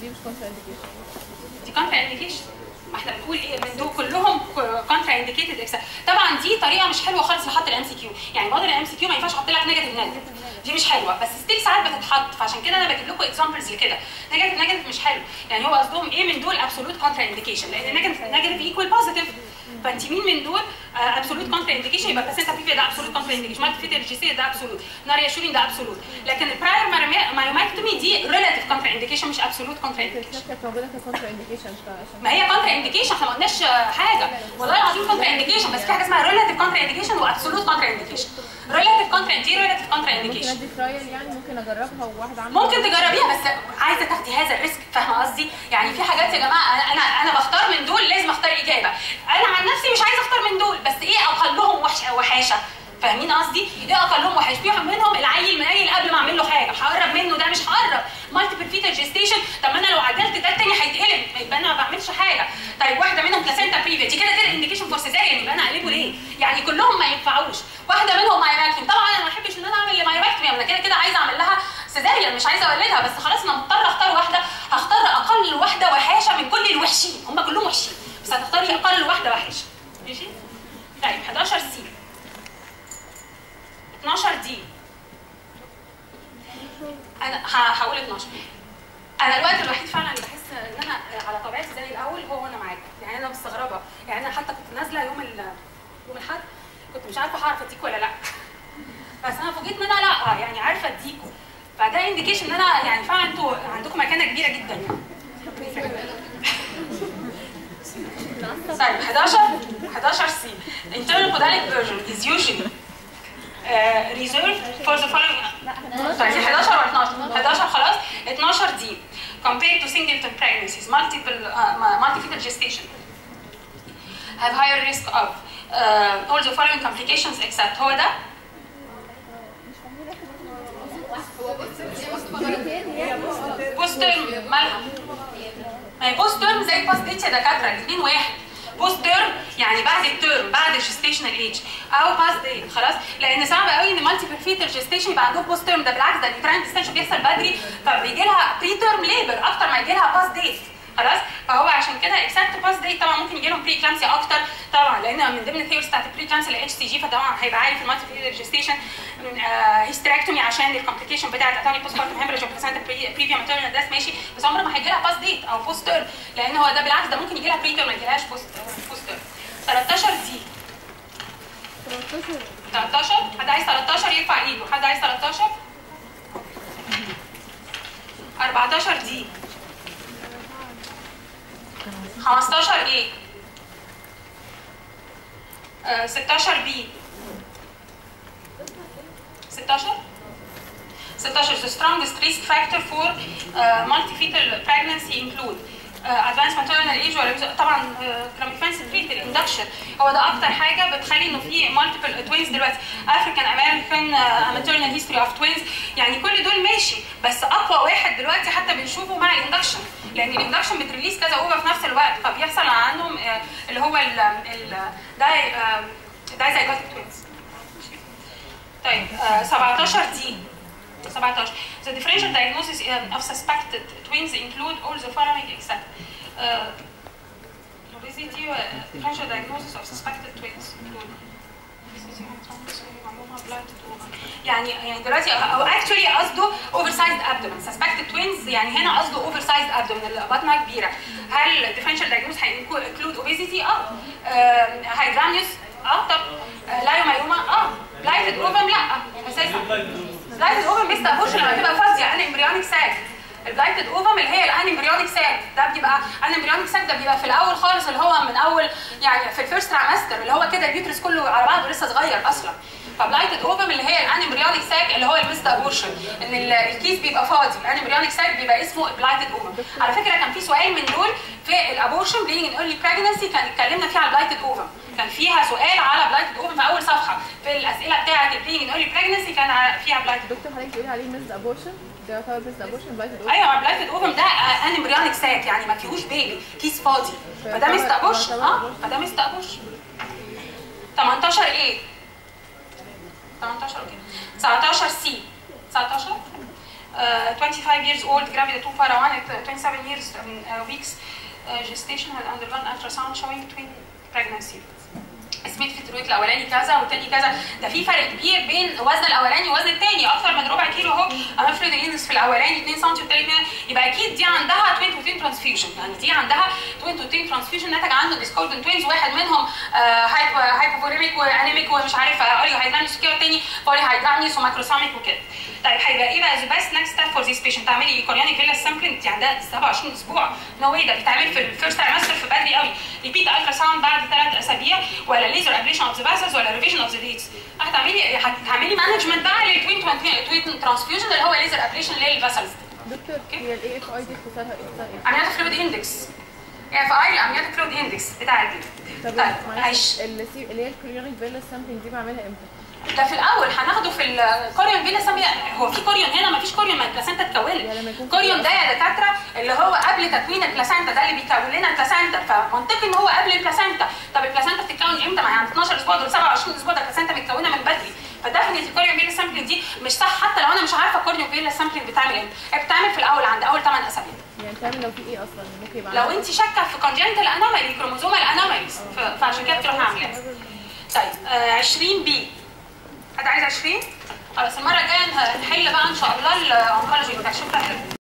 دي مش كونترا انديكيشن دي كونترا انديكيشن ما احنا بنقول ايه من دول كلهم كونترا انديكيتد اكسل طبعا دي طريقه مش حلوه خالص لحط الام سي كيو يعني موديل الام سي كيو ما ينفعش احط لك نيجاتيف نيجاتيف دي مش حلوه بس ستيل ساعات بتتحط فعشان كده انا بجيب لكم اكزامبلز لكده نيجاتيف نيجاتيف مش حلو يعني هو قصدهم ايه من دول ابسولوت كونترا انديكيشن لان نيجاتيف نيجاتيف ايكوال بوزيتيف فانت مين من دول ابسولوت كونترا انديكيشن يبقى بلاسينتا بريفيا ده ابسولوت كونترا انديكيشن مالتي فيتال جيسيه ده ابسولوت ناريا شورين ده ابسولوت لكن البراير مايوماكتومي دي ريلاتيف كونترا انديكيشن مش ابسولوت كونترا انديكيشن كانت موجوده ككونترا انديكيشن فعشان ما هي كونترا انديكيشن احنا ما قلناش حاجه والله العظيم كونترا انديكيشن بس في حاجه اسمها ريلاتيف كونترا انديكيشن وابسولوت كونترا انديكيشن ريلاتيف كونترا دي ريلاتيف كونترا ممكن انديكيشن ادي ترايل يعني ممكن اجربها وواحده عامله ممكن تجربيها بس عايزه تاخدي هذا الريسك فاهمه قصدي يعني في حاجات يا جماعه انا انا انا بختار من دول لازم اختار اجابه انا عن نفسي مش عايزه اختار من دول بس ايه اقلهم وحش وحاشه فاهمين قصدي؟ ايه اقلهم وحش؟ في منهم العيل منيل قبل ما اعمل له حاجه هقرب منه ده مش هقرب مالتيبل فيتال جيستيشن طب ما انا لو عدلت ده التاني هيتقلب يبقى انا ما بعملش حاجه طيب واحده منهم بلاسينتا بريفيا دي كده كده انديكيشن فور سيزاريان يبقى انا اقلبه ليه؟ يعني كلهم ما ينفعوش واحده منهم مايوماكتومي طبعا انا ما بحبش ان انا اعمل مايوماكتومي انا كده كده عايزه اعمل لها سيزاريان مش عايزه اولدها بس خلاص انا مضطره اختار واحده هختار اقل واحده وحاشه من كل الوحشين هم كلهم وحشين بس هتختاري اقل واحده وحشه ماشي؟ طيب 11 سي 12 دي انا ه- هقول 12 انا الوقت الوحيد فعلا اللي بحس ان انا على طبيعتي زي الاول هو وانا معاكم يعني انا مستغربه يعني انا حتى كنت نازله يوم ال يوم الاحد كنت مش عارفه هعرف اديكوا ولا لا بس انا فوجئت ان انا لا يعني عارفه اديكوا فده انديكيشن ان انا يعني فعلا انتوا عندكم مكانه كبيره جدا يعني طيب 11 11 سي internal podalic version is usually uh, reserved for the following طيب دي 11 ولا 12 11 خلاص 12 دي compared to singleton pregnancies multiple uh, multi-fetal gestation have higher risk of uh, all the following complications except هو ده بوستر مالها ما هي بوست تيرم زي الباست ديت يا دكاتره الاثنين واحد بوست تيرم يعني بعد التيرم بعد الجستيشنال ايج او باست ديت خلاص لان صعب قوي ان مالتي فيتال جستيشن يبقى عندهم بوست تيرم ده بالعكس ده اليوتراين ديستنشن بيحصل بدري فبيجي لها بري تيرم ليبر اكتر ما يجي لها باست ديت خلاص فهو عشان كده اكسبت باس ديت طبعا ممكن يجي لهم بري كلامسيا اكتر طبعا لان من ضمن الثيوريز بتاعت البري كلامسيا الاتش سي جي فطبعا هيبقى عارف المالتي فيتال جستيشن هيستراكتومي عشان الكومبليكيشن بتاعت اتاني بوست بارتم هيمرج وبلاسنتا بريفيا ماتيرنال داس ماشي بس عمره ما هيجي لها باس ديت او بوست تيرم لان هو ده بالعكس ده ممكن يجي لها بري تيرم ما يجيلهاش بوست بوست تيرم 13 دي 13 حد عايز 13 يرفع ايده حد عايز 13 14 دي 15 ايه آه 16 بي 16 16 the strongest risk factor for uh, multifetal pregnancy include uh, advanced maternal age ولا طبعا كلاميفان سكريت الاندكشن هو ده اكتر حاجه بتخلي انه في مالتيبل توينز دلوقتي افريكان امريكان ماترنال هيستوري اوف توينز يعني كل دول ماشي بس اقوى واحد دلوقتي حتى بنشوفه مع الاندكشن لان الاندكشن بتريليز كذا اوفر في نفس الوقت فبيحصل عنهم آه، اللي هو ال ال داي داي زيجوتيك توينز طيب آه، 17 دي 17 The differential diagnosis um, of suspected twins include all the following except uh, obesity uh, differential diagnosis of suspected twins include يعني يعني دلوقتي او اكشولي قصده اوفر سايزد ابدومن سسبكتد توينز يعني هنا قصده اوفر سايزد ابدومن البطنه كبيره هل الديفرنشال دايجنوز هينكلود اوبيزيتي اه هيدرانيوس اه طب لايومايوما اه بلايتد اوفم لا اساسا بلايتد اوفم بيست ابورشن لما تبقى فاضيه ان امبريونيك ساك البلايتد اوفم اللي هي الان امبريونيك ساك ده بيبقى ان امبريونيك ساك ده بيبقى في الاول خالص اللي هو من اول يعني في الفيرست ترايمستر اللي هو كده اليوترس كله على بعضه لسه صغير اصلا فبلايتد اوفم اللي هي الان امبريونيك ساك اللي هو الميست ابورشن ان ال- الكيس بيبقى فاضي الان امبريونيك ساك بيبقى اسمه بلايتد اوفم على فكره كان في سؤال من دول في الابورشن بلينج ان ايرلي بريجنسي كان اتكلمنا فيه على البلايتد اوفم كان فيها سؤال على بلايتد اوفم في اول صفحه في الاسئله بتاعه البلينج ان ايرلي بريجنسي كان ع- فيها بلايتد دكتور حضرتك بتقولي عليه ميز ابورشن ده يعتبر ميز ابورشن بايت الاول ايوه بلايتد اوفم ده ان امبريونيك ساك يعني ما فيهوش بيبي كيس فاضي فده ميست ابورشن اه فده ميست ابورشن 18 ايه 18 اوكي 19 سي 19 uh, uh, 25 years old, gravida 2 para 1 at 27 years um, uh, weeks uh, gestation had undergone ultrasound showing twin pregnancy. اسميت في الترويت الاولاني كذا والتاني كذا ده في فرق كبير بين وزن الاولاني ووزن التاني اكتر من ربع كيلو اهو انا افرض الانس في الاولاني 2 سم والتاني 2 يبقى اكيد دي عندها توين تو توين ترانسفيوجن يعني دي عندها توين تو توين ترانسفيوجن نتج عنه ديسكوردن توينز واحد منهم هايبوفوريميك وانيميك ومش عارف اوريو هايدرانيس وكده والتاني بولي هايدرانيس وماكروساميك وكده طيب هيبقى ايه بقى ذا بيست نكست ستيب فور ذيس بيشنت تعملي كوريانيك فيلا سامبلنج دي عندها 27 اسبوع نو واي ده بيتعمل في الفيرست ترايمستر في بدري قوي ريبيت الترا ساوند بعد ثلاث اسابيع ولا ليزر ابليشن اوف ذا فاسلز ولا ريفيجن اوف ذا ديتس هتعملي هتعملي مانجمنت بقى للتوين توين ترانسفيوجن اللي هو ليزر ابليشن للفاسلز دكتور هي الاي اف اي دي اختصارها اختصار ايه؟ امنيات فلويد اندكس يعني في اي الامنيات فلويد اندكس بتاع البيبي طب طيب معلش عيش اللي سي- اللي هي الكلينيك فيلا سامبلنج دي بعملها امتى؟ ده في الاول هناخده في الكوريون فينا سامي هو في كوريون هنا ما فيش كوريون ما البلاسنتا يعني لما اتكونت يكون في كوريون ده يا دكاتره اللي هو قبل تكوين البلاسنتا ده اللي بيكون لنا البلاسنتا فمنطقي ان هو قبل البلاسنتا طب البلاسنتا بتتكون امتى ما هي عند 12 اسبوع دول 27 اسبوع ده البلاسنتا متكونه من بدري فدفنت الكوريون فينا سامبلنج دي مش صح حتى لو انا مش عارفه الكوريون فينا سامبلنج بتعمل امتى هي بتتعمل في الاول عند اول 8 اسابيع يعني تعمل لو في ايه اصلا ممكن يبقى لو عندها- انت شاكه في كونجنتال انومالي كروموزومال انوماليز فعشان كده بتروح عاملاها طيب آه 20 بي حد عايز 20 خلاص المره الجايه نحل بقى ان شاء الله الانكولوجي بتاع شوف